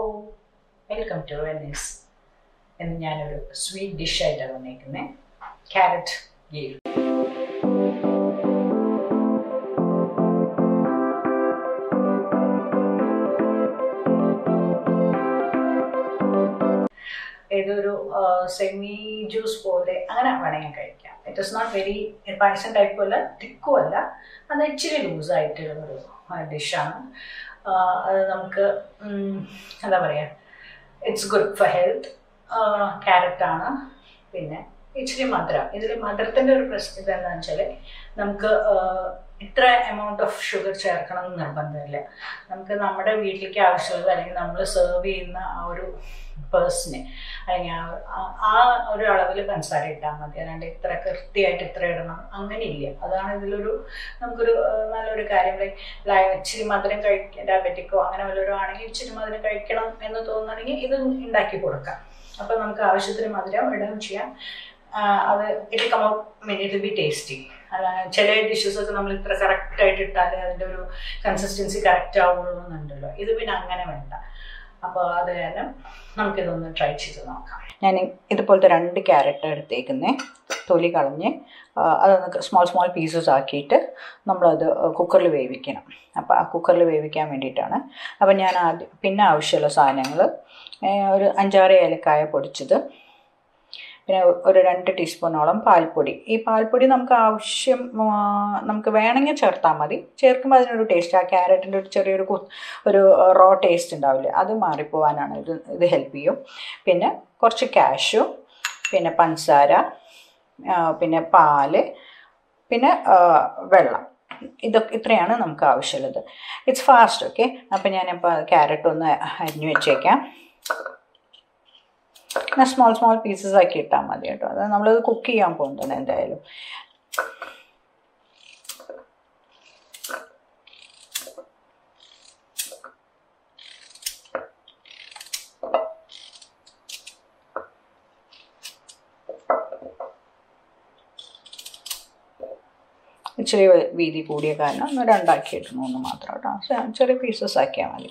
Welcome to Venice എന്ന് ഞാനൊരു sweet ഡിഷായിട്ടാണ് വന്നേക്കുന്നത് ക്യാരറ്റ് ഗീർ ഇതൊരു സെമി ജ്യൂസ് പോലെ അങ്ങനെ വേണമെങ്കിൽ കഴിക്കാം it is not very payasam ടൈപ്പും അല്ല തിക്കും അല്ല അത് ഇച്ചിരി ലൂസായിട്ടുള്ളൊരു ഡിഷാണ് അത് നമുക്ക് എന്താ പറയുക ഇറ്റ്സ് ഗുഡ് ഫോർ ഹെൽത്ത് ക്യാരറ്റാണ് പിന്നെ ഇച്ചിരി മധുരം ഇതിൽ മധുരത്തിൻ്റെ ഒരു പ്രശ്നം എന്താണെന്ന് വെച്ചാൽ നമുക്ക് ഇത്ര എമൗണ്ട് ഓഫ് ഷുഗർ ചേർക്കണം എന്ന് നിർബന്ധമില്ല നമുക്ക് നമ്മുടെ വീട്ടിലേക്ക് ആവശ്യമുള്ളത് അല്ലെങ്കിൽ നമ്മൾ സെർവ് ചെയ്യുന്ന ആ ഒരു പേഴ്സണെ അല്ലെങ്കിൽ ആ ഒരു അളവിൽ പഞ്ചസാര ഇട്ടാൽ മതി അല്ലാണ്ട് ഇത്ര കൃത്യമായിട്ട് ഇത്ര ഇടണം അങ്ങനെയില്ല അതാണ് ഇതിലൊരു നമുക്കൊരു നല്ലൊരു കാര്യം ലൈക്ക് ഇച്ചിരി മധുരം കഴിക്കാൻ ഡയബറ്റിക്കോ അങ്ങനെ വല്ലവരും ആണെങ്കിൽ ഇച്ചിരി മധുരം കഴിക്കണം എന്ന് തോന്നുകയാണെങ്കിൽ ഇത് ഉണ്ടാക്കി കൊടുക്കാം അപ്പം നമുക്ക് ആവശ്യത്തിന് മധുരം ഇടുകയും ചെയ്യാം അത് it come out mean it be tasty അല്ല ചില ഡിഷസൊക്കെ നമ്മൾ ഇത്ര കറക്റ്റായിട്ട് ഇട്ടാൽ അതിൻ്റെ ഒരു കൺസിസ്റ്റൻസി കറക്റ്റ് ആവുള്ളൂ എന്നുണ്ടല്ലോ ഇത് പിന്നെ അങ്ങനെ വേണ്ട അപ്പോൾ അത് കാരണം നമുക്കിതൊന്ന് ട്രൈ ചെയ്ത് നോക്കാം ഞാൻ ഇതുപോലത്തെ രണ്ട് ക്യാരറ്റ് എടുത്തേക്കുന്നേ തൊലി കളഞ്ഞ് അതൊന്ന് സ്മോൾ സ്മോൾ പീസസ് ആക്കിയിട്ട് നമ്മളത് കുക്കറിൽ വേവിക്കണം അപ്പോൾ ആ കുക്കറിൽ വേവിക്കാൻ വേണ്ടിയിട്ടാണ് അപ്പോൾ ഞാൻ ആദ്യം പിന്നെ ആവശ്യമുള്ള സാധനങ്ങൾ ഒരു അഞ്ചാറ് ഏലക്കായ പൊടിച്ചത് പിന്നെ ഒരു രണ്ട് ടീസ്പൂണോളം പാൽപ്പൊടി ഈ പാൽപ്പൊടി നമുക്ക് ആവശ്യം നമുക്ക് വേണമെങ്കിൽ ചേർത്താൽ മതി ചേർക്കുമ്പോൾ അതിനൊരു ടേസ്റ്റ് ആ ക്യാരറ്റിൻ്റെ ഒരു ചെറിയൊരു ഒരു റോ ടേസ്റ്റ് ഉണ്ടാവില്ലേ അത് മാറിപ്പോവാനാണ് ഇത് ഇത് ഹെൽപ്പ് ചെയ്യും പിന്നെ കുറച്ച് കാഷ്യു പിന്നെ പഞ്ചസാര പിന്നെ പാല് പിന്നെ വെള്ളം ഇതൊക്കെ ഇത്രയാണ് നമുക്ക് ആവശ്യമുള്ളത് ഇറ്റ്സ് ഫാസ്റ്റ് ഓക്കെ അപ്പം ഞാനിപ്പോൾ ക്യാരറ്റ് ഒന്ന് അരിഞ്ഞു വെച്ചേക്കാം പിന്നെ സ്മോൾ സ്മോൾ പീസസ് ആക്കി ഇട്ടാൽ മതി കേട്ടോ അത് നമ്മളത് കുക്ക് ചെയ്യാൻ പോകുന്നത് എന്തായാലും ഇച്ചിരി വീതി കൂടിയ കാരണം ഒന്ന് രണ്ടാക്കി ഇടണം ഒന്ന് മാത്രം കേട്ടോ ചെറിയ പീസസ് ആക്കിയാൽ മതി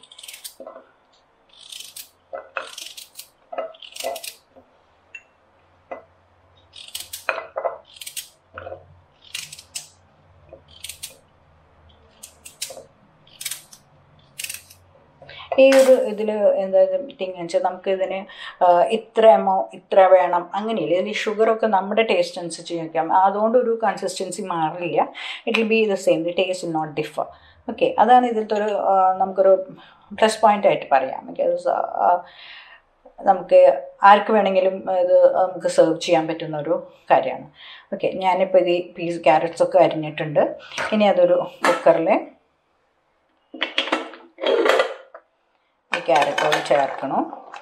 ഈ ഒരു ഇതിൽ എന്താ തിങ് വെച്ചാൽ നമുക്ക് ഇതിന് ഇത്ര എമൗ ഇത്ര വേണം അങ്ങനെയില്ല ഇതിൽ ഷുഗറൊക്കെ നമ്മുടെ ടേസ്റ്റ് അനുസരിച്ച് വയ്ക്കാം അതുകൊണ്ട് ഒരു കൺസിസ്റ്റൻസി മാറില്ല it will be the same the taste will not differ okay അതാണ് ഇതിലത്തെ ഒരു നമുക്കൊരു പ്ലസ് പോയിന്റ് ആയിട്ട് പറയാം ബിക്കോസ് നമുക്ക് ആർക്ക് വേണമെങ്കിലും ഇത് നമുക്ക് സെർവ് ചെയ്യാൻ പറ്റുന്ന ഒരു കാര്യമാണ് ഓക്കെ ഞാനിപ്പോൾ ഇത് പീസ് ക്യാരറ്റ്സ് ഒക്കെ അരിഞ്ഞിട്ടുണ്ട് ഇനി അതൊരു കുക്കറിൽ ഈ ക്യാരറ്റുകൾ ചേർക്കണം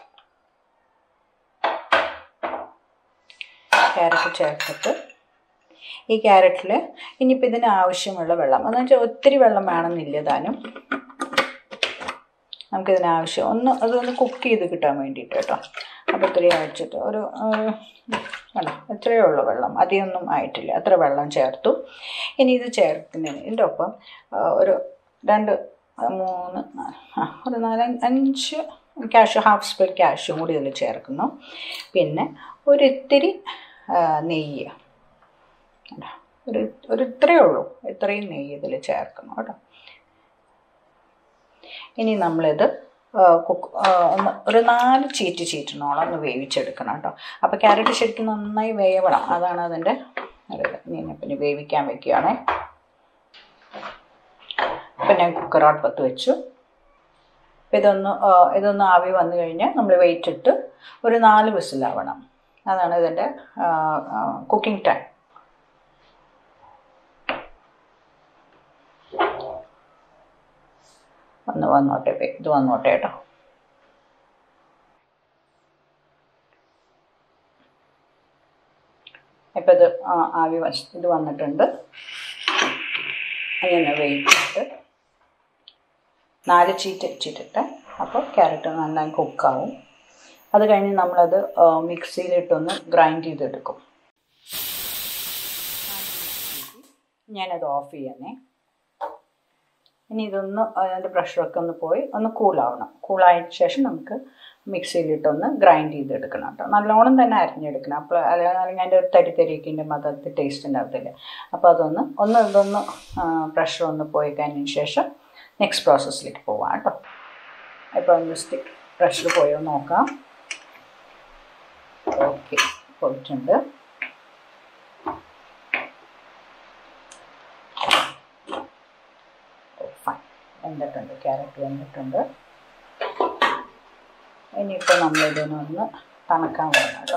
ക്യാരറ്റ് ചേർത്തിട്ട് ഈ ക്യാരറ്റിൽ ഇനിയിപ്പോൾ ഇതിന് ആവശ്യമുള്ള വെള്ളം എന്ന് വെച്ചാൽ ഒത്തിരി വെള്ളം വേണമെന്നില്ല താനും നമുക്കിതിന് ആവശ്യം ഒന്ന് അതൊന്ന് കുക്ക് ചെയ്ത് കിട്ടാൻ വേണ്ടിയിട്ട് കേട്ടോ അപ്പോൾ ഇത്രയും അയച്ചിട്ട് ഒരു വേണ്ട ഇത്രയേ ഉള്ളൂ വെള്ളം അധികമൊന്നും ആയിട്ടില്ല അത്ര വെള്ളം ചേർത്തു ഇനി ഇത് ചേർക്കുന്നതിന് ഇതിൻ്റെ ഒപ്പം ഒരു രണ്ട് മൂന്ന് ആ ഒരു നാല് അഞ്ച് ക്യാഷ് ഹാഫ് സ്പൂൺ ക്യാഷും കൂടി ഇതിൽ ചേർക്കുന്നു പിന്നെ ഒരു ഇത്തിരി നെയ്യ് ഒരു ഒരു ഇത്രയേ ഉള്ളൂ ഇത്രയും നെയ്യ് ഇതിൽ ചേർക്കുന്നു കേട്ടോ ഇനി നമ്മളിത് കുക്ക് ഒന്ന് ഒരു നാല് ചീറ്റ് ചീറ്റണോളം ഒന്ന് വേവിച്ചെടുക്കണം കേട്ടോ അപ്പോൾ ക്യാരറ്റ് ശരിക്കും നന്നായി വേവണം അതാണ് അതിൻ്റെ ഇനി പിന്നെ വേവിക്കാൻ വെക്കുകയാണേ അപ്പം ഞാൻ കുക്കർ അടുപ്പത്ത് വെച്ചു അപ്പം ഇതൊന്ന് ഇതൊന്ന് ആവി വന്നു കഴിഞ്ഞാൽ നമ്മൾ വെയിറ്റ് ഇട്ട് ഒരു നാല് വിസിലാവണം അതാണ് ഇതിൻ്റെ കുക്കിംഗ് ടൈം ഒന്ന് വന്നോട്ടെ ഇത് വന്നോട്ടെ കേട്ടോ ഇപ്പം ഇത് ആവി വശ ഇത് വന്നിട്ടുണ്ട് അങ്ങനെ വെയിറ്റ് നാല് ചീറ്റ് വെച്ചിട്ടിട്ട് അപ്പോൾ ക്യാരറ്റ് നന്നായി കുക്കാവും അത് കഴിഞ്ഞ് നമ്മളത് മിക്സിയിലിട്ടൊന്ന് ഗ്രൈൻഡ് ചെയ്തെടുക്കും ഞാനത് ഓഫ് ചെയ്യണേ ഇനി ഇതൊന്ന് അതിൻ്റെ പ്രഷറൊക്കെ ഒന്ന് പോയി ഒന്ന് കൂളാവണം കൂളായതിനു ശേഷം നമുക്ക് മിക്സിയിലിട്ടൊന്ന് ഗ്രൈൻഡ് ചെയ്തെടുക്കണം കേട്ടോ നല്ലോണം തന്നെ അരിഞ്ഞെടുക്കണം അപ്പോൾ അല്ലെങ്കിൽ അതിൻ്റെ ഒരു തരി തരിക്കിൻ്റെ മതത്തിൽ ടേസ്റ്റ് ഉണ്ടാകത്തില്ല അപ്പോൾ അതൊന്ന് ഒന്ന് ഇതൊന്ന് പ്രഷർ ഒന്ന് പോയി കഴിഞ്ഞതിന് ശേഷം നെക്സ്റ്റ് പ്രോസസ്സിലേക്ക് പോവാം കേട്ടോ ഇപ്പോൾ ഒന്ന് സ്റ്റിക്ക് പ്രഷർ പോയോ നോക്കാം ഓക്കെ പോയിട്ടുണ്ട് ഫൈൻ വെന്തിട്ടുണ്ട് ക്യാരറ്റ് വെന്തിട്ടുണ്ട് ഇനിയിപ്പോൾ നമ്മളിതിനൊന്ന് തണുക്കാൻ വേണം കേട്ടോ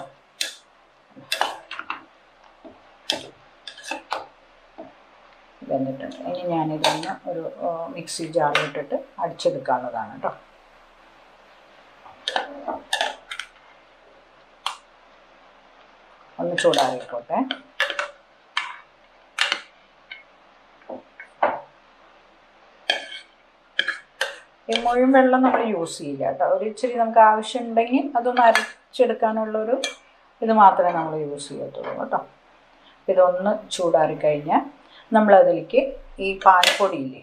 വെന്തിട്ടുണ്ട് ഇനി ഞാനിതൊന്ന് ഒരു മിക്സി ജാറിലിട്ടിട്ട് അടിച്ചെടുക്കാനുള്ളതാണ് കേട്ടോ ഒന്ന് ചൂടാറിക്കോട്ടെ ഈ മുഴുവൻ വെള്ളം നമ്മൾ യൂസ് ചെയ്യില്ല കേട്ടോ ഒരു ഇച്ചിരി നമുക്ക് ആവശ്യമുണ്ടെങ്കിൽ അതൊന്ന് അരച്ചെടുക്കാനുള്ളൊരു ഇത് മാത്രമേ നമ്മൾ യൂസ് ചെയ്യത്തുള്ളൂ കേട്ടോ ഇതൊന്ന് ചൂടാറി കഴിഞ്ഞാൽ നമ്മളതിലേക്ക് ഈ പാൽപ്പൊടിയില്ലേ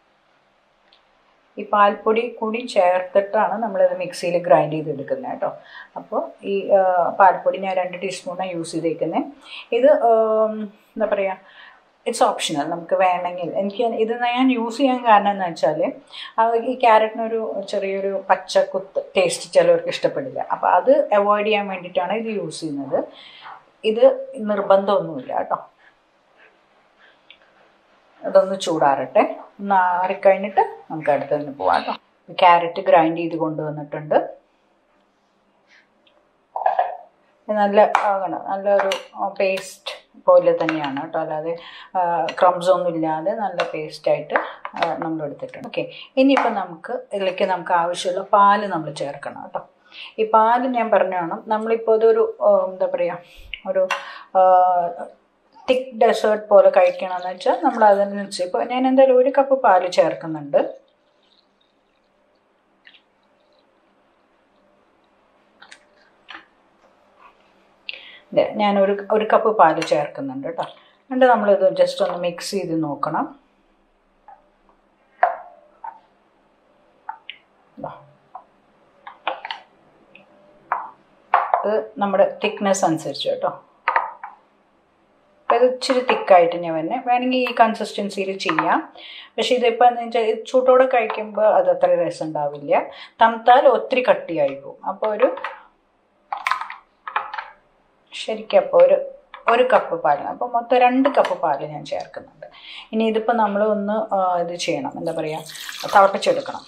ഈ പാൽപ്പൊടി കൂടി ചേർത്തിട്ടാണ് നമ്മളിത് മിക്സിയിൽ ഗ്രൈൻഡ് ചെയ്തെടുക്കുന്നത് കേട്ടോ അപ്പോൾ ഈ പാൽപ്പൊടി ഞാൻ രണ്ട് ടീസ്പൂണാണ് യൂസ് ചെയ്തേക്കുന്നത് ഇത് എന്താ പറയുക ഇറ്റ്സ് ഓപ്ഷണൽ നമുക്ക് വേണമെങ്കിൽ എനിക്ക് ഇത് ഞാൻ യൂസ് ചെയ്യാൻ കാരണം എന്ന് വെച്ചാൽ ഈ ക്യാരറ്റിനൊരു ചെറിയൊരു പച്ചക്കുത്ത് ടേസ്റ്റ് ചിലവർക്ക് ഇഷ്ടപ്പെടില്ല അപ്പോൾ അത് അവോയ്ഡ് ചെയ്യാൻ വേണ്ടിയിട്ടാണ് ഇത് യൂസ് ചെയ്യുന്നത് ഇത് നിർബന്ധമൊന്നുമില്ല കേട്ടോ അതൊന്ന് ചൂടാറട്ടെ ഒന്ന് ആറിക്കഴിഞ്ഞിട്ട് നമുക്ക് അടുത്തതിന് പോവാം കേട്ടോ ക്യാരറ്റ് ഗ്രൈൻഡ് ചെയ്ത് കൊണ്ടുവന്നിട്ടുണ്ട് നല്ല ആകണം നല്ലൊരു പേസ്റ്റ് പോലെ തന്നെയാണ് കേട്ടോ അല്ലാതെ ക്രംസ് ഒന്നും ഇല്ലാതെ നല്ല പേസ്റ്റായിട്ട് നമ്മൾ എടുത്തിട്ടുണ്ട് ഓക്കെ ഇനിയിപ്പോൾ നമുക്ക് ഇതിലേക്ക് നമുക്ക് ആവശ്യമുള്ള പാല് നമ്മൾ ചേർക്കണം കേട്ടോ ഈ പാല് ഞാൻ പറഞ്ഞു വേണം നമ്മളിപ്പോൾ ഇതൊരു എന്താ പറയുക ഒരു തിക്ക് ഡെസേർട്ട് പോലെ കഴിക്കണമെന്ന് വെച്ചാൽ നമ്മൾ അതിനനുസരിച്ച് ഇപ്പോൾ ഞാൻ എന്തായാലും ഒരു കപ്പ് പാല് ചേർക്കുന്നുണ്ട് ഞാനൊരു ഒരു കപ്പ് പാല് ചേർക്കുന്നുണ്ട് കേട്ടോ എന്നിട്ട് നമ്മളിത് ജസ്റ്റ് ഒന്ന് മിക്സ് ചെയ്ത് നോക്കണം ഇത് നമ്മുടെ തിക്നെസ് അനുസരിച്ച് കേട്ടോ അപ്പോൾ ഇത് ഇച്ചിരി തിക്കായിട്ട് ഞാൻ തന്നെ വേണമെങ്കിൽ ഈ കൺസിസ്റ്റൻസിയിൽ ചെയ്യാം പക്ഷേ ഇതിപ്പോൾ എന്ന് വെച്ചാൽ ചൂട്ടോടെ കഴിക്കുമ്പോൾ അത് അത്ര രസം ഉണ്ടാവില്ല തണുത്താൽ ഒത്തിരി കട്ടിയായി പോകും അപ്പോൾ ഒരു ശരിക്കും അപ്പോൾ ഒരു ഒരു കപ്പ് പാല് അപ്പോൾ മൊത്തം രണ്ട് കപ്പ് പാല് ഞാൻ ചേർക്കുന്നുണ്ട് ഇനി ഇതിപ്പോൾ നമ്മൾ ഒന്ന് ഇത് ചെയ്യണം എന്താ പറയുക തിളപ്പിച്ചെടുക്കണം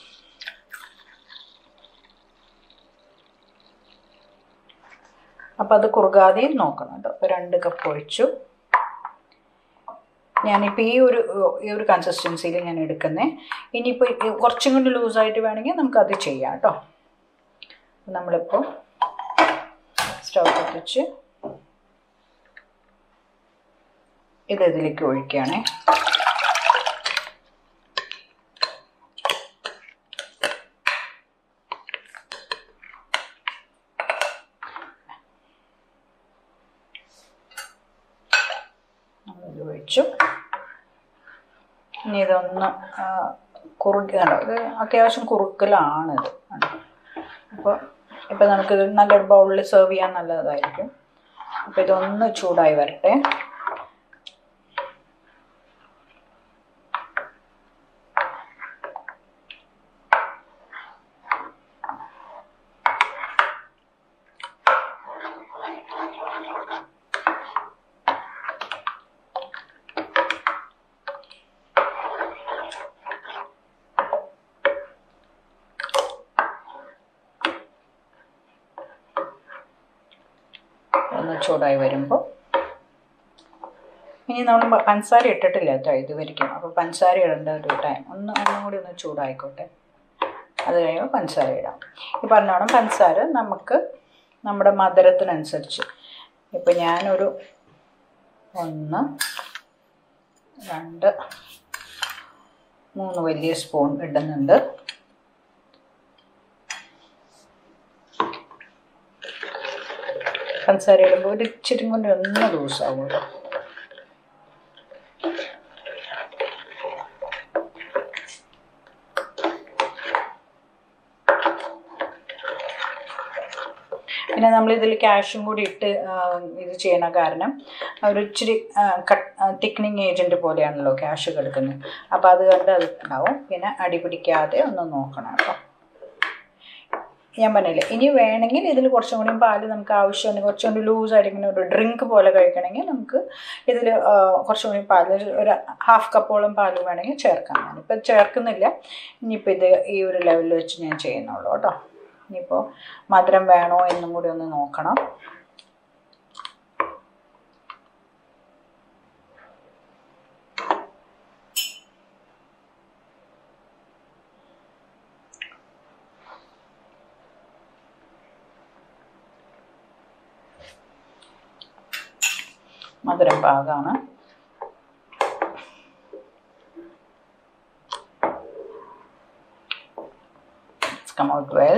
അപ്പോൾ അത് കുറുകാതെയും നോക്കണം കേട്ടോ അപ്പോൾ രണ്ട് കപ്പ് ഒഴിച്ചു ഞാനിപ്പോൾ ഈ ഒരു ഈ ഒരു കൺസിസ്റ്റൻസിയിൽ ഞാൻ എടുക്കുന്നത് ഇനിയിപ്പോൾ കുറച്ചും കൂടി ലൂസായിട്ട് വേണമെങ്കിൽ നമുക്കത് ചെയ്യാം കേട്ടോ നമ്മളിപ്പോൾ സ്റ്റവ് കത്തിച്ച് ഇത് ഇതിലേക്ക് ഒഴിക്കുകയാണേ ഒഴിച്ചു ഇനി ഇതൊന്ന് കുറുക്കണ്ടോ ഇത് അത്യാവശ്യം കുറുക്കലാണിത് അപ്പോൾ ഇപ്പോൾ നമുക്കിത് നല്ലൊരു ബൗളിൽ സെർവ് ചെയ്യാൻ നല്ലതായിരിക്കും അപ്പോൾ ഇതൊന്ന് ചൂടായി വരട്ടെ ഒന്ന് ചൂടായി വരുമ്പോൾ ഇനി നമ്മൾ പഞ്ചസാര ഇട്ടിട്ടില്ല കേട്ടോ ഇതുവരെയ്ക്കും അപ്പോൾ പഞ്ചസാര ഇടേണ്ട ഒരു ടൈം ഒന്ന് ഒന്നും കൂടി ഒന്ന് ചൂടായിക്കോട്ടെ അത് കഴിയുമ്പോൾ പഞ്ചസാര ഇടാം ഈ പറഞ്ഞോണം പഞ്ചസാര നമുക്ക് നമ്മുടെ മധുരത്തിനനുസരിച്ച് ഇപ്പം ഞാനൊരു ഒന്ന് രണ്ട് മൂന്ന് വലിയ സ്പൂൺ ഇടുന്നുണ്ട് പഞ്ചസാര ഇടുമ്പോൾ ഒരു ഇച്ചിരി കൊണ്ട് ഒന്ന് ലൂസാവുമല്ലോ പിന്നെ നമ്മൾ ഇതിൽ ക്യാഷും കൂടി ഇട്ട് ആ, ഇത് ചെയ്യണ കാരണം ഒരു ഇച്ചിരി കട്ട് തിക്നിങ് ഏജൻറ്റ് പോലെയാണല്ലോ ക്യാഷ് കിടക്കുന്നത് അപ്പോൾ അത് കണ്ട് അത് ഉണ്ടാവും പിന്നെ അടി പിടിക്കാതെ ഒന്ന് നോക്കണം കേട്ടോ ഞാൻ പറഞ്ഞില്ലേ ഇനി വേണമെങ്കിൽ ഇതിൽ കുറച്ചും കൂടി പാല് നമുക്ക് ആവശ്യമുണ്ടെങ്കിൽ കുറച്ചും കൂടി ലൂസായിട്ട് ഇങ്ങനെ ഒരു ഡ്രിങ്ക് പോലെ കഴിക്കണമെങ്കിൽ നമുക്ക് ഇതിൽ കുറച്ചും കൂടി പാല് ഒരു ഹാഫ് കപ്പോളം പാല് വേണമെങ്കിൽ ചേർക്കാം ഞാനിപ്പോൾ ചേർക്കുന്നില്ല ഇനിയിപ്പോൾ ഇത് ഈ ഒരു ലെവലിൽ വെച്ച് ഞാൻ ചെയ്യുന്നുള്ളൂ കേട്ടോ ഇനിയിപ്പോൾ മധുരം വേണോ എന്നും കൂടി ഒന്ന് നോക്കണം മധുരം പാകമാണ് കം ഔട്ട് വെൽ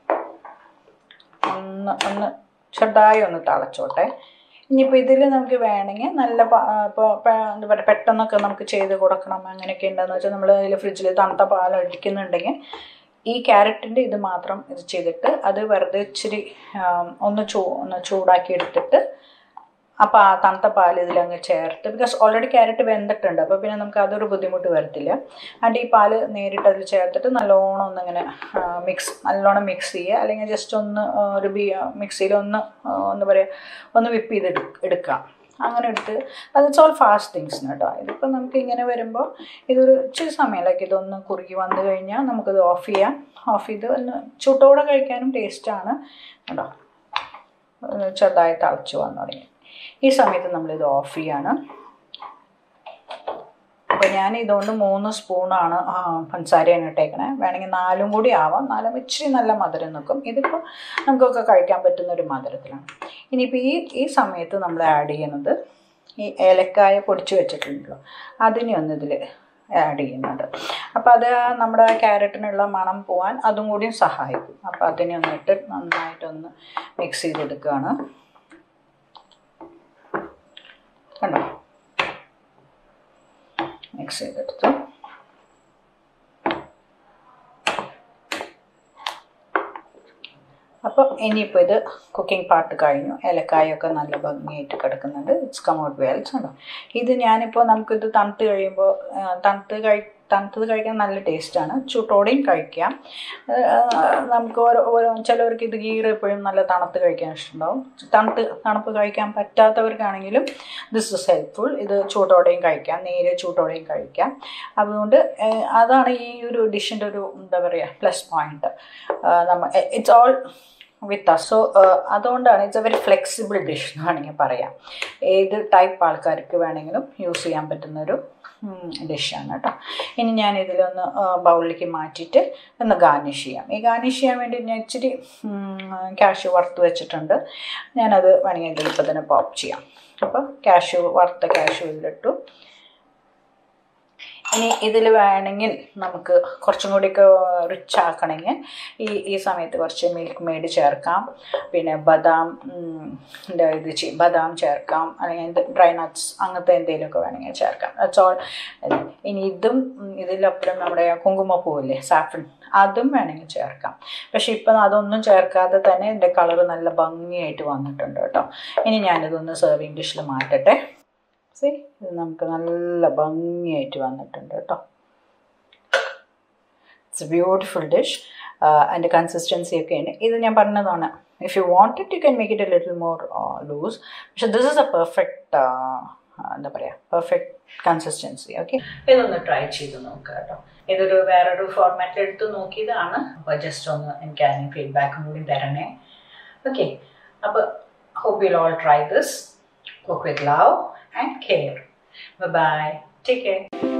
ഒന്ന് ഒന്ന് ചെറുതായി ഒന്ന് തിളച്ചോട്ടെ ഇനിയിപ്പോൾ ഇതിൽ നമുക്ക് വേണമെങ്കിൽ നല്ല ഇപ്പോൾ എന്താ പറയുക പെട്ടെന്നൊക്കെ നമുക്ക് ചെയ്ത് കൊടുക്കണം അങ്ങനെയൊക്കെ ഉണ്ടെന്ന് വെച്ചാൽ നമ്മൾ അതിൽ ഫ്രിഡ്ജിൽ തണുത്ത പാൽ അടിക്കുന്നുണ്ടെങ്കിൽ ഈ ക്യാരറ്റിൻ്റെ ഇത് മാത്രം ഇത് ചെയ്തിട്ട് അത് വെറുതെ ഇച്ചിരി ആം, ഒന്ന് ചൂ ഒന്ന് ചൂടാക്കി എടുത്തിട്ട് അപ്പോൾ ആ തണുത്ത പാൽ ഇതിലങ്ങ് ചേർത്ത് ബിക്കോസ് ഓൾറെഡി ക്യാരറ്റ് വെന്തിട്ടുണ്ട് അപ്പോൾ പിന്നെ നമുക്ക് അതൊരു ബുദ്ധിമുട്ട് വരത്തില്ല ആൻഡ് ഈ പാൽ നേരിട്ട് അതിൽ ചേർത്തിട്ട് നല്ലോണം ഒന്നിങ്ങനെ മിക്സ് നല്ലോണം മിക്സ് ചെയ്യുക അല്ലെങ്കിൽ ജസ്റ്റ് ഒന്ന് ആ, ഒരു ബി മിക്സിയിൽ ഒന്ന് ആ, എന്താ പറയുക ഒന്ന് വിപ്പ് ചെയ്ത് എടു- എടുക്കാം അങ്ങനെ എടുത്ത് അത് ഇറ്റ്സ് ഓൾ ഫാസ്റ്റ് തിങ്സ് കേട്ടോ ഇതിപ്പോൾ നമുക്ക് ഇങ്ങനെ വരുമ്പോൾ ഇതൊരു ഇച്ചിരി സമയമിലേക്ക് ഇതൊന്ന് കുറുകി വന്നു കഴിഞ്ഞാൽ നമുക്കിത് ഓഫ് ചെയ്യാം ഓഫ് ചെയ്ത് ഒന്ന് ചൂട്ടോടെ കഴിക്കാനും ടേസ്റ്റാണ് കേട്ടോ ഒന്ന് ചെറുതായി തിളച്ച് വന്നു തുടങ്ങി ഈ സമയത്ത് നമ്മളിത് ഓഫ് ചെയ്യാണ് അപ്പോൾ ഞാൻ ഇതുകൊണ്ട് മൂന്ന് സ്പൂണാണ് ആ, പഞ്ചസാരയാണ് ഇട്ടേക്കണേ വേണമെങ്കിൽ നാലും കൂടി ആവാം നാലും ഇച്ചിരി നല്ല മധുരം നിൽക്കും ഇതിപ്പോൾ നമുക്കൊക്കെ കഴിക്കാൻ പറ്റുന്ന ഒരു മധുരത്തിലാണ് ഇനിയിപ്പോൾ ഈ ഈ സമയത്ത് നമ്മൾ ആഡ് ചെയ്യുന്നത് ഈ ഏലക്കായ പൊടിച്ച് വെച്ചിട്ടുണ്ടല്ലോ അതിനെ ഒന്ന് ഇതിൽ ആഡ് ചെയ്യുന്നുണ്ട് അപ്പോൾ അത് ആ നമ്മുടെ ക്യാരറ്റിനുള്ള മണം പോവാൻ അതും കൂടിയും സഹായിക്കും അപ്പോൾ അതിനെ ഒന്നിട്ട് നന്നായിട്ടൊന്ന് മിക്സ് ചെയ്തെടുക്കുകയാണ് കണ്ടോ മിക്സ് ചെയ്തെടുത്തു അപ്പോൾ ഇനിയിപ്പോൾ ഇത് കുക്കിംഗ് പാർട്ട് കഴിഞ്ഞു ഏലക്കായൊക്കെ നല്ല ഭംഗിയായിട്ട് കിടക്കുന്നുണ്ട് ഇറ്റ്സ് കം ഔട്ട് വെൽസ് ഉണ്ടോ ഇത് ഞാനിപ്പോൾ നമുക്കിത് തണുത്ത് കഴിയുമ്പോൾ ആ, തണുത്ത് കഴി തണുത്തത് കഴിക്കാൻ നല്ല ടേസ്റ്റാണ് ചൂട്ടോടെയും കഴിക്കാം ആ, നമുക്ക് ഓരോ ഓരോ ചിലവർക്ക് ഇത് ഗീർ എപ്പോഴും നല്ല തണുത്ത് കഴിക്കാൻ ഇഷ്ടമുണ്ടാവും തണുത്ത് തണുപ്പ് കഴിക്കാൻ പറ്റാത്തവർക്കാണെങ്കിലും ദിസ് ഇസ് ഹെൽപ്ഫുൾ ഇത് ചൂട്ടോടെയും കഴിക്കാം നേരെ ചൂട്ടോടെയും കഴിക്കാം അതുകൊണ്ട് ഏഹ്, അതാണ് ഈ ഒരു ഡിഷിൻ്റെ ഒരു എന്താ പറയുക പ്ലസ് പോയിന്റ് നമ്മൾ ഇറ്റ്സ് ഓൾ വിത്ത് സോ അതുകൊണ്ടാണ് it's a very flexible dish എന്ന് വേണമെങ്കിൽ പറയാം ഏത് ടൈപ്പ് ആൾക്കാർക്ക് വേണമെങ്കിലും യൂസ് ചെയ്യാൻ പറ്റുന്നൊരു ഡിഷാണ് കേട്ടോ ഇനി ഞാൻ ഇതിലൊന്ന് ബൗളിലേക്ക് മാറ്റിയിട്ട് ഒന്ന് ഗാർണിഷ് ചെയ്യാം ഈ ഗാർണിഷ് ചെയ്യാൻ വേണ്ടി ഞാൻ ഇച്ചിരി ക്യാഷ് വറുത്ത് വെച്ചിട്ടുണ്ട് ഞാനത് വേണമെങ്കിൽ ഇതിൽ ഇപ്പോൾ തന്നെ പോപ്പ് ചെയ്യാം അപ്പോൾ ക്യാഷ് വറുത്ത ക്യാഷ് ഇതിലിട്ടു ഇനി ഇതിൽ വേണമെങ്കിൽ നമുക്ക് കുറച്ചും കൂടിയൊക്കെ റിച്ച് ആക്കണമെങ്കിൽ ഈ ഈ സമയത്ത് കുറച്ച് മിൽക്ക് മെയ്ഡ് ചേർക്കാം പിന്നെ ബദാം ഉം, എന്താ ഇത് ചെ- ബദാം ചേർക്കാം അല്ലെങ്കിൽ ഡ്രൈ നട്ട്സ് അങ്ങനത്തെ എന്തെങ്കിലുമൊക്കെ വേണമെങ്കിൽ ചേർക്കാം ദാറ്റ്സ് ഓൾ ഇനി ഇതും ഉം, ഇതിലപ്പുറം നമ്മുടെ കുങ്കുമപ്പൂവില്ലേ സാഫ്രൻ അതും വേണമെങ്കിൽ ചേർക്കാം പക്ഷെ ഇപ്പം അതൊന്നും ചേർക്കാതെ തന്നെ എൻ്റെ കളർ നല്ല ഭംഗിയായിട്ട് വന്നിട്ടുണ്ട് കേട്ടോ ഇനി ഞാനിതൊന്ന് സെർവിങ് ഡിഷിൽ മാറ്റട്ടെ സി ഇത് നമുക്ക് നല്ല ഭംഗിയായിട്ട് വന്നിട്ടുണ്ട് കേട്ടോ ഇറ്റ്സ് ബ്യൂട്ടിഫുൾ ഡിഷ് അതിൻ്റെ കൺസിസ്റ്റൻസി ഒക്കെയാണ് ഇത് ഞാൻ പറഞ്ഞതാണ് if you want it you can make it a little more loose പക്ഷെ ദിസ് ഇസ് എ പെർഫെക്റ്റ് എന്താ പറയുക പെർഫെക്റ്റ് കൺസിസ്റ്റൻസി ഓക്കെ ഇതൊന്ന് ട്രൈ ചെയ്ത് നോക്കുക കേട്ടോ ഇതൊരു വേറൊരു ഫോർമാറ്റിൽ എടുത്ത് നോക്കിയതാണ് അപ്പോൾ ജസ്റ്റ് ഒന്ന് എനിക്ക് അതിന് ഫീഡ്ബാക്കും കൂടി തരണേ ഓക്കെ അപ്പോൾ hope you'll all try this. Cook with love and care. Bye bye. Take care.